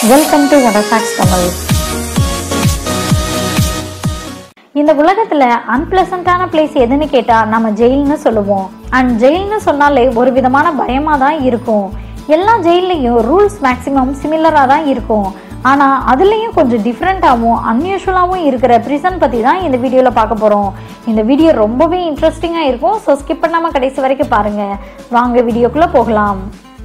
welcome to வடசாக்ஸ் Tamil இந்த உலகத்துல அன்பிளசண்டான place எதுன்னு கேட்டா நம்ம ஜெயில்னு சொல்லுவோம் அண்ட் ஜெயில்னு சொன்னாலே ஒரு விதமான பயமா தான் இருக்கும் எல்லா ஜெயில்லையும் ரூல்ஸ் மேக்ஸிமம் சிமிலரா தான் இருக்கும் ஆனா அதுலயும் கொஞ்சம் டிஃப்ரெண்டாகவும் அன்யூஷுவலாகவும் இருக்கிற ப்ரிசன் பத்தி தான் இந்த வீடியோல பார்க்க போறோம் இந்த வீடியோ ரொம்பவே இன்ட்ரெஸ்டிங்கா இருக்கும் ஸோ ஸ்கிப் பண்ணாம கடைசி வரைக்கும் பாருங்க வாங்க வீடியோக்குள்ள போகலாம்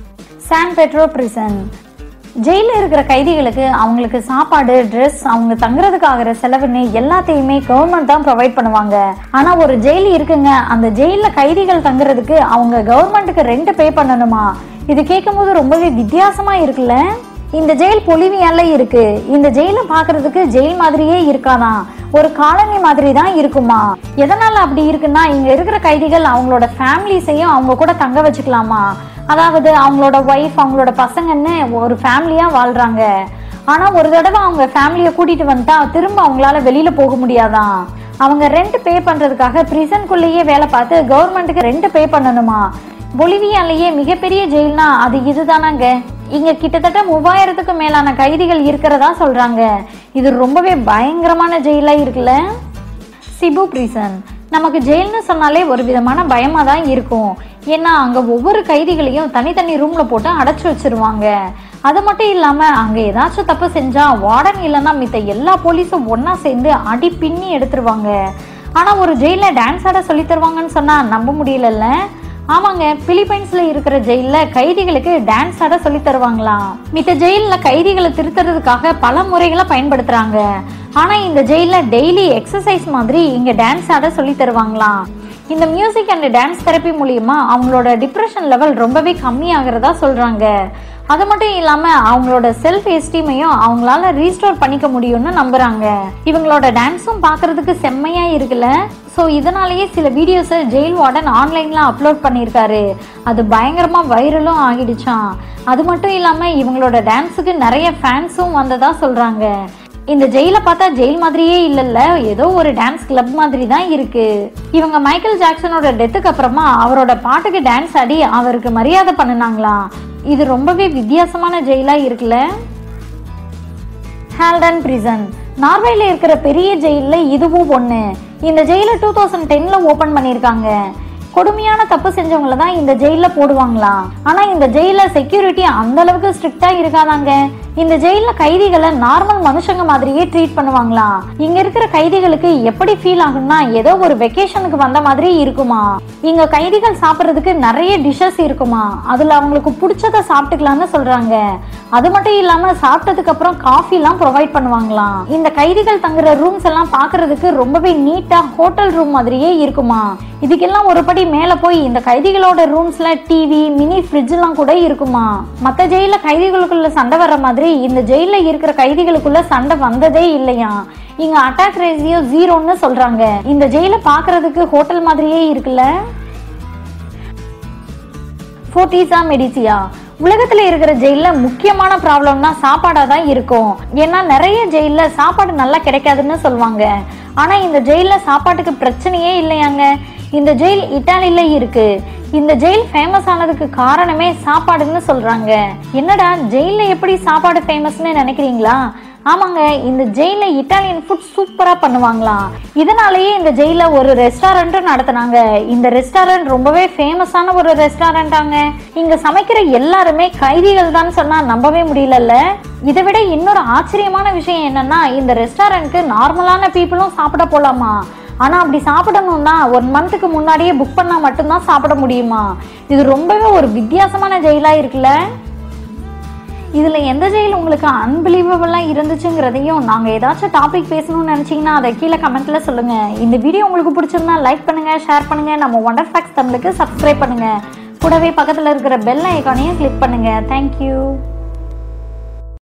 சான் பெட்ரோ பிரிசன் ஜெயிலில் இருக்கிற கைதிகளுக்கு அவங்களுக்கு சாப்பாடு ட்ரெஸ் அவங்க தங்குறதுக்கு ஆகிற செலவுன்னு எல்லாத்தையுமே கவர்மெண்ட் தான் ப்ரொவைட் பண்ணுவாங்க ஆனா ஒரு ஜெயில் இருக்குங்க அந்த ஜெயிலில் கைதிகள் தங்குறதுக்கு அவங்க கவர்மெண்ட்டுக்கு ரெண்ட் பே பண்ணணுமா இது கேட்கும்போது ரொம்பவே வித்தியாசமா இருக்குல்ல இந்த ஜெயில் பொலிவியால இருக்கு இந்த ஜெயில பாக்குறதுக்கு ஜெயில் மாதிரியே இருக்காதான் ஒரு காலனி மாதிரி தான் இருக்குமா எதனால அப்படி இருக்குன்னா இங்க இருக்கிற கைதிகள் அவங்களோட ஃபேமிலிஸையும் அவங்க கூட தங்க வச்சுக்கலாமா அதாவது அவங்களோட ஒய்ஃப் அவங்களோட பசங்கன்னு ஒரு ஃபேமிலியா வாழ்றாங்க ஆனா ஒரு தடவை அவங்க ஃபேமிலியை கூட்டிட்டு வந்துட்டா திரும்ப அவங்களால வெளியில போக முடியாதான் அவங்க ரெண்ட் பே பண்றதுக்காக பிரிசனுக்குள்ளேயே வேலை பார்த்து கவர்மெண்ட்டுக்கு ரெண்ட் பே பண்ணணுமா பொலிவியாலேயே மிகப்பெரிய ஜெயில்னா அது இதுதானாங்க இங்க கிட்டத்தட்ட மூவாயிரத்துக்கு மேலான கைதிகள் இருக்கிறதா சொல்றாங்க இது ரொம்பவே பயங்கரமான ஜெயிலா இருக்குல்ல சிபு பிரிசன் நமக்கு ஜெயில்னு சொன்னாலே ஒரு விதமான பயமா தான் இருக்கும் ஏன்னா அங்க ஒவ்வொரு கைதிகளையும் தனித்தனி ரூம்ல போட்டு அடைச்சு வச்சிருவாங்க அது மட்டும் இல்லாம அங்க ஏதாச்சும் தப்பு செஞ்சா வார்டன் இல்லைன்னா மித்த எல்லா போலீஸும் ஒண்ணா சேர்ந்து அடி பின்னி எடுத்துருவாங்க ஆனா ஒரு ஜெயில டான்ஸ் ஆட சொல்லி தருவாங்கன்னு சொன்னா நம்ப முடியலல்ல ஆமாங்க பிலிப்பைன்ஸ்ல இருக்கிற ஜெயில்ல கைதிகளுக்கு டான்ஸ் ஆட சொல்லி தருவாங்களாம் மித்த ஜெயில்ல கைதிகளை திருத்துறதுக்காக பல முறைகளை பயன்படுத்துறாங்க ஆனா இந்த ஜெயில்ல டெய்லி எக்ஸசைஸ் மாதிரி இங்க டான்ஸ் ஆட சொல்லி தருவாங்களாம் இந்த மியூசிக் அண்ட் டான்ஸ் தெரப்பி மூலியமா அவங்களோட டிப்ரெஷன் லெவல் ரொம்பவே கம்மியாகிறதா சொல்றாங்க அது மட்டும் இல்லாம அவங்களோட செல்ஃப் எஸ்டீமையும் அவங்களால ரீஸ்டோர் பண்ணிக்க முடியும்னு நம்புறாங்க இவங்களோட டான்ஸும் பார்க்கிறதுக்கு செம்மையா இருக்குல்ல ஸோ இதனாலேயே சில வீடியோஸை ஜெயில் வார்டன் ஆன்லைன்ல அப்லோட் பண்ணியிருக்காரு அது பயங்கரமா வைரலும் ஆகிடுச்சான் அது மட்டும் இல்லாம இவங்களோட டான்ஸுக்கு நிறைய ஃபேன்ஸும் வந்ததா சொல்றாங்க இந்த ஜெயில பார்த்தா ஜெயில் மாதிரியே இல்லைல்ல ஏதோ ஒரு டான்ஸ் கிளப் மாதிரி தான் இருக்கு இவங்க மைக்கேல் ஜாக்சனோட டெத்துக்கு அப்புறமா அவரோட பாட்டுக்கு டான்ஸ் ஆடி அவருக்கு மரியாதை பண்ணினாங்களாம் இது ரொம்பவே வித்தியாசமான ஜெயிலா இருக்குல்ல ஹேல்டன் பிரிசன் நார்வேல இருக்கிற பெரிய ஜெயில்ல இதுவும் ஒண்ணு இந்த ஜெயில டூ தௌசண்ட் டென்ல ஓபன் பண்ணியிருக்காங்க கொடுமையான தப்பு செஞ்சவங்கள தான் இந்த ஜெயில போடுவாங்களாம் ஆனா இந்த ஜெயில செக்யூரிட்டி அந்த அளவுக்கு ஸ்ட்ரிக்டா இருக்காதாங்க இந்த ஜெயில கைதிகளை நார்மல் மனுஷங்க மாதிரியே ட்ரீட் பண்ணுவாங்களாம் இங்க இருக்கிற கைதிகளுக்கு எப்படி ஃபீல் ஆகும்னா ஏதோ ஒரு வெக்கேஷனுக்கு வந்த மாதிரி இருக்குமா இங்க கைதிகள் சாப்பிட்றதுக்கு நிறைய டிஷ்ஷஸ் இருக்குமா அதுல அவங்களுக்கு பிடிச்சத சாப்பிட்டுக்கலாம்னு சொல்றாங்க அது மட்டும் இல்லாம சாப்பிட்டதுக்கு அப்புறம் காஃபி எல்லாம் ப்ரொவைட் பண்ணுவாங்களாம் இந்த கைதிகள் தங்குற ரூம்ஸ் எல்லாம் பாக்குறதுக்கு ரொம்பவே நீட்டா ஹோட்டல் ரூம் மாதிரியே இருக்குமா இதுக்கெல்லாம் ஒரு படி மேல போய் இந்த கைதிகளோட ரூம்ஸ்ல டிவி மினி ஃப்ரிட்ஜ் எல்லாம் கூட இருக்குமா மத்த ஜெயில கைதிகளுக்குள்ள சண்டை வர்ற மாதிரி இந்த ஜெயில இருக்கிற கைதிகளுக்குள்ள சண்டை வந்ததே இல்லையா இங்க அட்டாக் ரேசியோ ஜீரோன்னு சொல்றாங்க இந்த ஜெயில பாக்குறதுக்கு ஹோட்டல் மாதிரியே இருக்குல்ல ஃபோர்டீஸா மெடிசியா உலகத்துல இருக்கிற ஜெயில முக்கியமான ப்ராப்ளம்னா சாப்பாடா தான் இருக்கும் ஏன்னா நிறைய ஜெயில சாப்பாடு நல்லா கிடைக்காதுன்னு சொல்லுவாங்க ஆனா இந்த ஜெயில சாப்பாட்டுக்கு பிரச்சனையே இல்லையாங்க இந்த ஜெயில் இட்டாலியில இருக்கு இந்த ஜெயில் ஃபேமஸ் ஆனதுக்கு காரணமே சாப்பாடுன்னு சொல்றாங்க என்னடா ஜெயில எப்படி சாப்பாடு ஃபேமஸ்னு நினைக்கிறீங்களா ஆமாங்க இந்த ஜெயில இட்டாலியன் ஃபுட் சூப்பரா பண்ணுவாங்களாம் இதனாலேயே இந்த ஜெயில ஒரு ரெஸ்டாரண்ட்டும் நடத்துனாங்க இந்த ரெஸ்டாரண்ட் ரொம்பவே ஃபேமஸான ஒரு ரெஸ்டாரண்டாங்க இங்க சமைக்கிற எல்லாருமே கைதிகள் தான் சொன்னா நம்பவே முடியலல்ல இதை விட இன்னொரு ஆச்சரியமான விஷயம் என்னன்னா இந்த ரெஸ்டாரண்ட்க்கு நார்மலான பீப்புளும் சாப்பிட போலாமா ஆனா அப்படி சாப்பிடணும்னா ஒன் மந்த்துக்கு முன்னாடியே புக் பண்ணா மட்டும்தான் சாப்பிட முடியுமா இது ரொம்பவே ஒரு வித்தியாசமான ஜெயிலா இருக்குல்ல இதுல எந்த ஜெயில் உங்களுக்கு அன்பிலீவபிளா இருந்துச்சுங்கிறதையும் நாங்க ஏதாச்சும் டாபிக் பேசணும்னு நினைச்சீங்கன்னா அதை கீழே கமெண்ட்ல சொல்லுங்க இந்த வீடியோ உங்களுக்கு பிடிச்சிருந்தா லைக் பண்ணுங்க ஷேர் பண்ணுங்க நம்ம ஒண்டர் ஃபேக்ஸ் தமிழுக்கு சப்ஸ்கிரைப் பண்ணுங்க கூடவே பக்கத்துல இருக்கிற பெல் ஐக்கானையும் கிளிக் பண்ணுங்க தேங்க்யூ